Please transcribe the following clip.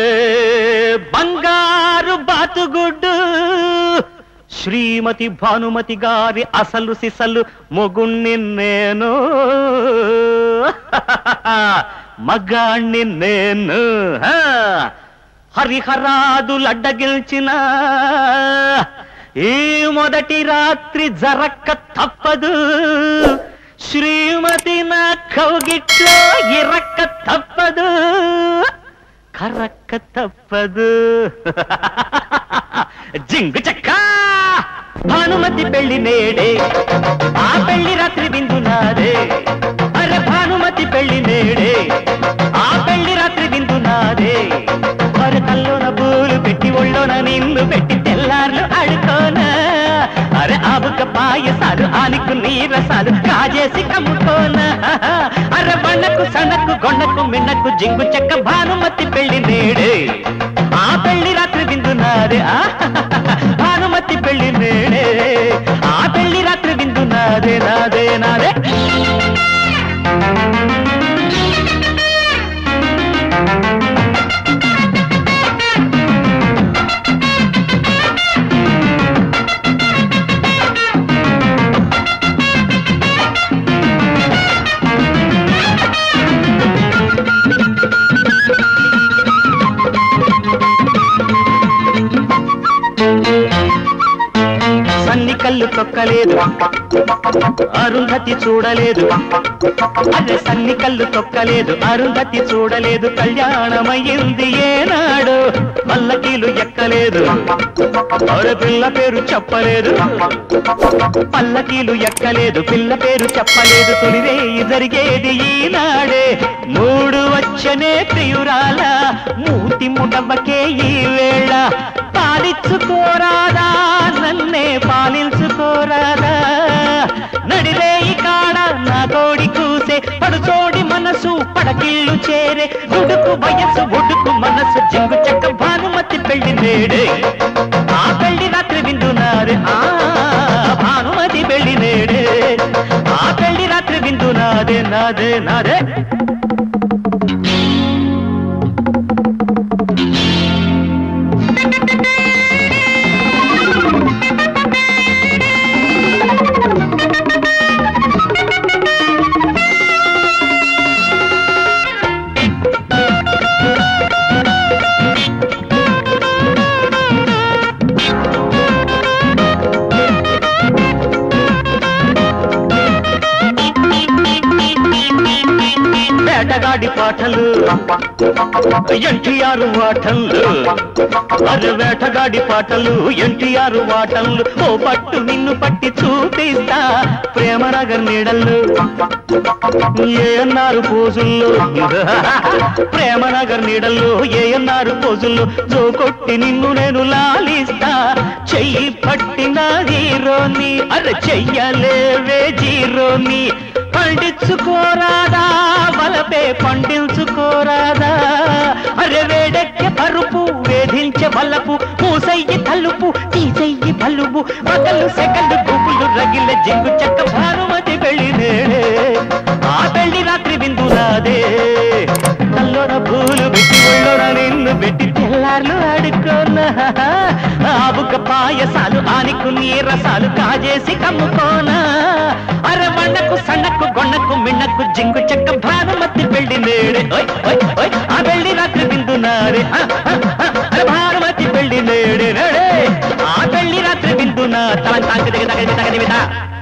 బంగారు బాతుగుడ్డు శ్రీమతి భానుమతి గారి అసలు సిసలు మొగుణ్ణి నేను మగాణ్ణి నేను హా. హరిహరాదులడ్డగిల్చిన ఈ మొదటి రాత్రి జరక్క తప్పదు శ్రీమతి నా కౌగిట్లో ఇరక్క తప్పదు కరక్క తప్పదు జింగు చక్క భానుమతి పెళ్లి నేడే ఆ పెళ్లి రాత్రి విందు నాదే అరే భానుమతి పెళ్లి నేడే ఆ పెళ్లి రాత్రి విందు నాదే అరే కల్లోన పూలు పెట్టి ఒళ్ళోన నిన్ను పెట్టి తెల్లార్లు అడుకోనా అరే ఆవుక పాయసాలు ఆనికు నీరసాలు కాజేసి కమ్ముకోనా అరే వన్నకు సనకు గొండకు మిన్నకు జింగు చెక్క భానుమతి పెళ్లి నేడే ఆ పెళ్లి రాత్రి విందు నాదే ఆ భానుమతి పెళ్లి నేడే ఆ పెళ్లి రాత్రి విందు నాదే నాదే నాదే సన్ని కళ్ళు తొక్కలేదు అరుంధతి చూడలేదు అదే సన్ని కళ్ళు తొక్కలేదు అరుంధతి చూడలేదు కళ్యాణమయ్యింది ఏనాడు పల్లకీలు ఎక్కలేదు అరే పిల్ల పేరు చెప్పలేదు పల్లకీలు ఎక్కలేదు పిల్ల పేరు చెప్పలేదు తొలిరే జరిగేది ఈనాడే మూడు వచ్చనే ప్రియురాల మూతి ముడవకే ఈ వేళ పాలించుకోరాదా నన్నే పాలించుకోరాదా నడిరే ఈ కాడ నా కోడి కూసే పడుచోడి మనసు పడకిల్లు చేరే ఉడుకు వయసు ఉడుకు మనసు జింగు చెక్క భానుమతి పెళ్లి నేడే ఆ పెళ్లి రాత్రి విందునారే ఆ భానుమతి పెళ్లి నేడే ఆ పెళ్లి రాత్రి విందు నాదే నాదే నాదే వేటగాడి పాటలు ఎన్టీఆర్ వాటలు అరే వేటగాడి పాటలు ఎన్టీఆర్ వాటలు ఓ పట్టు నిన్ను పట్టి చూపిస్తా ప్రేమనగర్ నీడలు ఏఎన్ఆర్ పోజుల్లో ప్రేమనగర్ నీడల్లో ఏఎన్ఆర్ పోజుల్లో జో కొట్టి నిన్ను నేను లాలిస్తా చెయ్యి పట్టిన హీరోని అరే చెయ్యలేవే జీరోని పండించుకోరాదా వలపే పండించుకోరాదా అరే వేడెక్కే పరుపు వేధించే వల్లపు పూసయ్యి తలుపు తీసెయ్యి బలుపు పగలు సెగలు గుబులు రగిల జింగు చెక్క భానుమతి పెళ్లి నేడే ఆ పెళ్లి రాత్రి విందు నాదే తల్లోన పూలు పెట్టి ఒళ్ళోన నిన్ను పెట్టి తెల్లార్లు ఆడుకోనా ఆవుక పాయసాలు ఆనికు నీరసాలు కాజేసి కమ్ముకోనా అరే వಣ್ಣకు సన్నకు గొన్నకు మిన్నకు జింగు చెక్క భానుమతి పెళ్లి నేడే ఓయ్ ఓయ్ ఓయ్ ఆ పెళ్లి రాత్రి విందు నాడే ఆ, ఆ, ఆ, అరే భానుమతి పెళ్లి నేడే నేడే ఆ పెళ్లి రాత్రి విందు నా తల తాకి దగ్గర దగ్గర దగ్గర